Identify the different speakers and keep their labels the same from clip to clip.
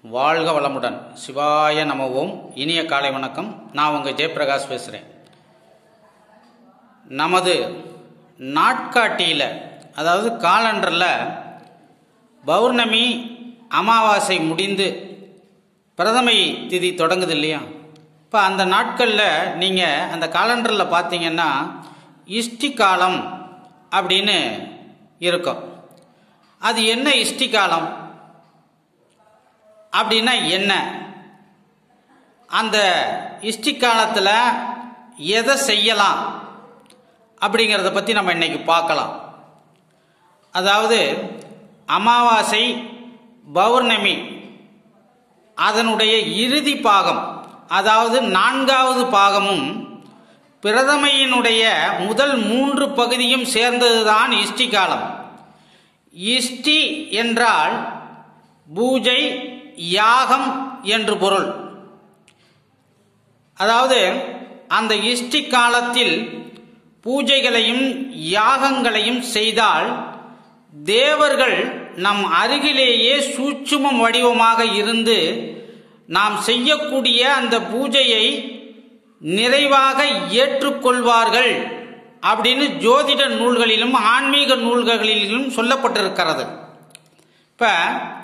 Speaker 1: வாழ்க வளமுடன் சிவாய நம ஓம் இனிய காலை வணக்கம் நான் உங்கள் ஜெயபிரகாஷ் பேசுகிறேன் நமது நாட்காட்டியில் அதாவது காலண்டரில் பௌர்ணமி அமாவாசை முடிந்து பிரதமை திதி தொடங்குது இல்லையா இப்போ அந்த நாட்களில் நீங்கள் அந்த காலண்டரில் பார்த்தீங்கன்னா இஷ்டி காலம் அப்படின்னு இருக்கும் அது என்ன இஷ்டி காலம் அப்படின்னா என்ன அந்த இஷ்டி காலத்தில் எதை செய்யலாம் அப்படிங்கிறத பற்றி நம்ம இன்னைக்கு பார்க்கலாம் அதாவது அமாவாசை பௌர்ணமி அதனுடைய இறுதி பாகம் அதாவது நான்காவது பாகமும் பிரதமையினுடைய முதல் மூன்று பகுதியும் சேர்ந்ததுதான் இஷ்டி காலம் இஷ்டி என்றால் பூஜை யாகம் என்று பொருள் அதாவது அந்த இஷ்டி காலத்தில் பூஜைகளையும் யாகங்களையும் செய்தால் தேவர்கள் நம் அருகிலேயே சூட்சும வடிவமாக இருந்து நாம் செய்யக்கூடிய அந்த பூஜையை நிறைவாக ஏற்றுக்கொள்வார்கள் அப்படின்னு ஜோதிட நூல்களிலும் ஆன்மீக நூல்களிலும் சொல்லப்பட்டிருக்கிறது இப்போ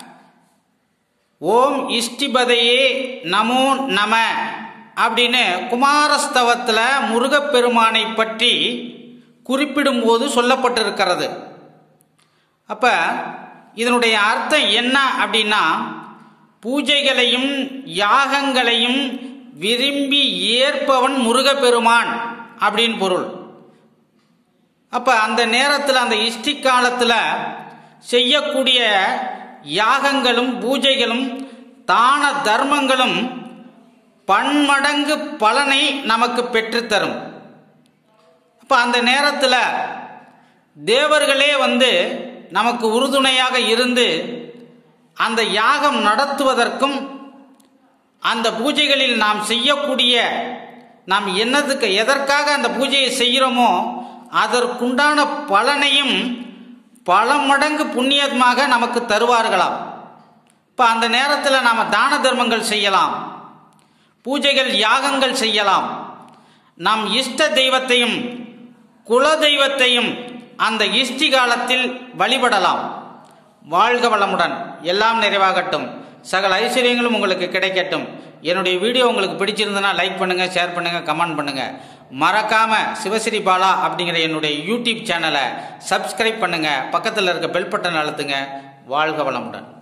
Speaker 1: ஓம் இஷ்டிபதையே நமோ நம அப்படின்னு குமாரஸ்தவத்தில் முருகப்பெருமானை பற்றி குறிப்பிடும்போது சொல்லப்பட்டிருக்கிறது அப்போ இதனுடைய அர்த்தம் என்ன அப்படின்னா பூஜைகளையும் யாகங்களையும் விரும்பி ஏற்பவன் முருகப்பெருமான் அப்படின்னு பொருள் அப்போ அந்த நேரத்தில் அந்த இஷ்டி காலத்தில் செய்யக்கூடிய யாகங்களும் பூஜைகளும் தான தர்மங்களும் பன்மடங்கு பலனை நமக்கு பெற்றுத்தரும் அப்போ அந்த நேரத்தில் தேவர்களே வந்து நமக்கு உறுதுணையாக இருந்து அந்த யாகம் நடத்துவதற்கும் அந்த பூஜைகளில் நாம் செய்யக்கூடிய நாம் என்னதுக்கு எதற்காக அந்த பூஜையை செய்கிறோமோ அதற்குண்டான பலனையும் பல மடங்கு புண்ணியமாக நமக்கு தருவார்களாம் இப்போ அந்த நேரத்தில் நாம் தான தர்மங்கள் செய்யலாம் பூஜைகள் யாகங்கள் செய்யலாம் நம் இஷ்ட தெய்வத்தையும் குல தெய்வத்தையும் அந்த இஷ்டி காலத்தில் வழிபடலாம் வாழ்க வளமுடன் எல்லாம் நிறைவாகட்டும் சகல ஐஸ்வர்யங்களும் உங்களுக்கு கிடைக்கட்டும் என்னுடைய வீடியோ உங்களுக்கு பிடிச்சிருந்தனா லைக் பண்ணுங்கள் ஷேர் பண்ணுங்கள் கமெண்ட் பண்ணுங்கள் மறக்காமல் சிவஸ்ரீ பாலா அப்படிங்கிற என்னுடைய யூடியூப் சேனலை சப்ஸ்கிரைப் பண்ணுங்கள் பக்கத்தில் இருக்க பெல் பட்டன் அழுத்துங்க வாழ்க வளமுடன்